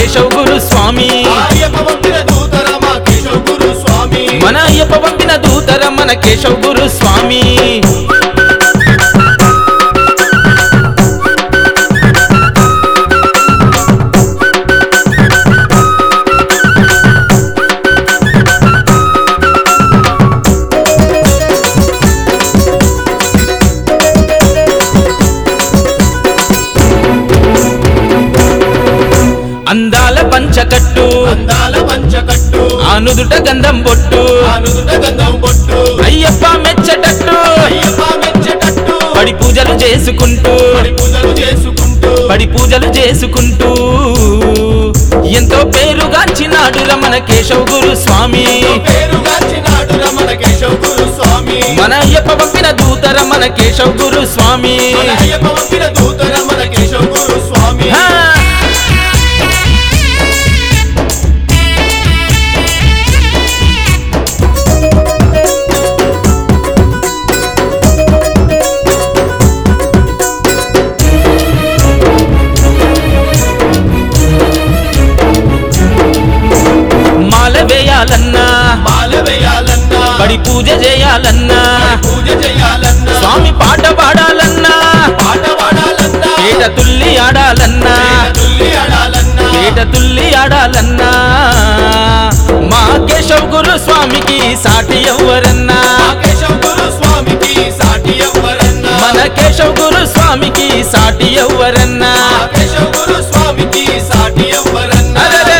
కేశవ్ గురు స్వామి అయ్యప్ప పంపిన దూతర మా కేశవ గురు స్వామి మన అయ్యప్ప పంపిన దూతర మన కేశవ్ గురు స్వామి అందాల పంచకట్టు అందాల పంచకట్టు ఆనుదుట గంధం బొట్టు అనుదుట గంధం పొట్టు అయ్యప్ప మెచ్చటట్టు అయ్యప్ప మెచ్చటట్టు పడి పూజలు చేసుకుంటూ పడి పూజలు చేసుకుంటూ పడి పూజలు చేసుకుంటూ ఎంతో పేరుగాంచినాడు రమణ కేశవ్ గురు స్వామి పేరు గాంచినాడు రమణ కేశవ గురు స్వామి మన అయ్యప్ప పంపిన దూత రమణ కేశవ్ గురు స్వామి మన అయ్యప్ప పంపిన దూతర మన కేశవ గురు స్వామి హా! మాల వేయాలన్నా మాల వేయాలన్నా పడి పూజ చేయాలన్నా పూజ చేయాలన్నా స్వామి పాట పాడాలన్నా పాట పాడాలన్నా పేట తుల్లి ఆడాలన్నా తుల్లి ఆడాలన్నా పేట తుల్లి ఆడాలన్నా మా కేశవ్ గురు స్వామికి సాటి ఎవ్వరన్నా మా కేశవ గురు స్వామికి సాటి ఎవ్వరన్నా మన కేశవ్ గురు స్వామికి సాటి ఎవ్వరన్నా మా కేశవ గురు స్వామికి సాటి ఎవ్వరన్నా అరెరే!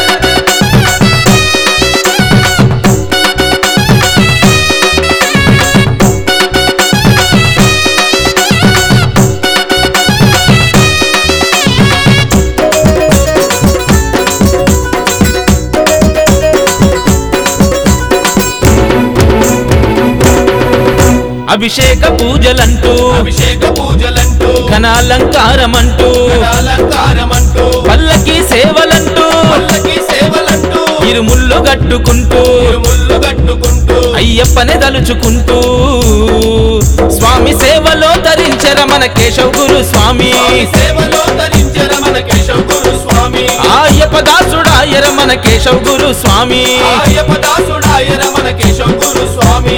అభిషేక పూజలంటూ అభిషేక పూజలంటూ ఘనాలంకారమంటూ అలంకారమంటూ పల్లకి సేవలంటూ పల్లకి సేవలంటూ ఇరుముళ్ళు గట్టుకుంటూ ముళ్ళు కట్టుకుంటూ అయ్యప్పని తలుచుకుంటూ స్వామి సేవలో ధరించర మన కేశవ్ గురు స్వామి స్వామి సేవలో ధరించిన మన కేశవ గురు స్వామి ఆ అయ్యప్ప దాసుడాయర మన కేశవ్ గురు స్వామి అయ్యప్ప దాసుడాయన మన కేశవ గురు స్వామి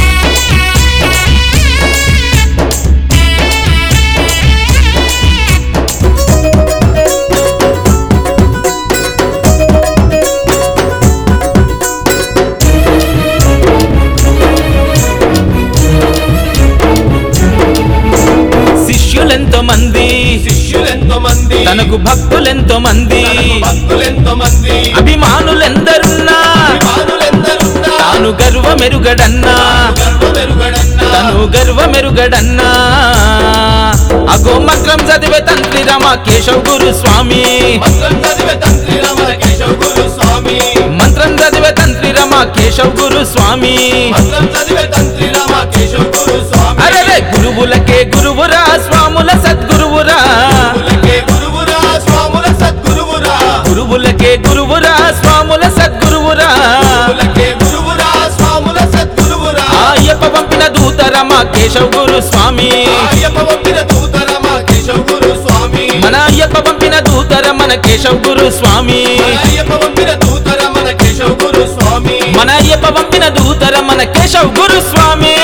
శిష్యులెంతో మంది శిష్యులెంతో మంది తనకు భక్తులెంతో మంది తనకు భక్తులెంతో మంది అభిమానులెందరున్నా అభిమానులెందరున్నా తాను గర్వమెరుగడన్నా గర్వమెరుగడన్నా తను గర్వమెరుగడన్నా అగో మంత్రం చదివే తంత్రి రమ కేశవ్ గురు స్వామి మంత్రం చదివే తంత్రి రమణ కేశవ గురు స్వామి మంత్రం చదివే తంత్రి రమ కేశవ్ గురు స్వామి మంత్రం చదివే తంత్రి రమ కేశవ గురు స్వామి అరే గురువులకే గురువురా స్వాముల సద్గురువురా గురువులకే గురువురా స్వాముల సద్గురువురా గురువులకే గురువురా స్వాముల సద్గురువురా గురువులకే గురువురా స్వాముల సద్గురువురా ఆ అయ్యప్ప పంపిన దూతరమ కేశవ్ గురు స్వామి అయ్యప్ప పంపిన దూతర మా కేశవ గురు స్వామి మన అయ్యప్ప పంపిన దూతర మన కేశవ్ గురు స్వామి అయ్యప్ప పంపిన దూతర మన కేశవ గురు స్వామి మన అయ్యప్ప పంపిన దూతర మన కేశవ్ గురు స్వామి